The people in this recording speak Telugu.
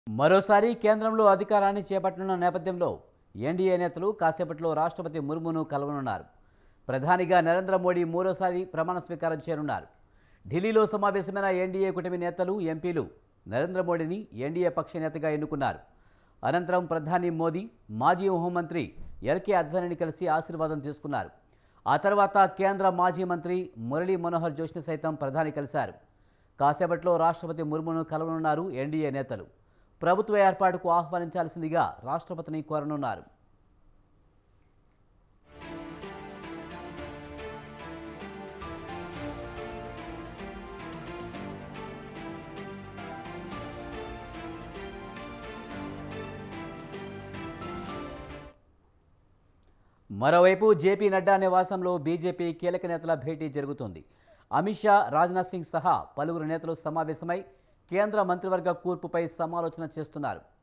మరోసారి కేంద్రంలో అధికారాన్ని చేపట్టనున్న నేపథ్యంలో ఎన్డీఏ నేతలు కాసేపట్లో రాష్ట్రపతి ముర్మును కలవనున్నారు ప్రధానిగా నరేంద్ర మోడీ మూడోసారి ప్రమాణ స్వీకారం చేయనున్నారు ఢిల్లీలో సమావేశమైన ఎన్డీఏ కూటమి నేతలు ఎంపీలు నరేంద్ర మోడీని ఎన్డీఏ పక్ష నేతగా ఎన్నుకున్నారు అనంతరం ప్రధాని మోదీ మాజీ హోంమంత్రి ఎల్కే అద్వానీని కలిసి ఆశీర్వాదం తీసుకున్నారు ఆ తర్వాత కేంద్ర మాజీ మంత్రి మురళీ మనోహర్ జోష్ని సైతం ప్రధాని కలిశారు కాసేపట్లో రాష్ట్రపతి ముర్మును కలవనున్నారు ఎన్డీఏ నేతలు ప్రభుత్వ ఏర్పాటుకు ఆహ్వానించాల్సిందిగా రాష్ట్రపతిని కోరనున్నారు మరోవైపు జేపీ నడ్డా నివాసంలో బీజేపీ కీలక నేతల భేటీ జరుగుతుంది అమిత్ షా రాజ్నాథ్ సింగ్ సహా పలువురు నేతలు సమావేశమై కేంద్ర మంత్రివర్గ కూర్పుపై సమాలోచన చేస్తున్నారు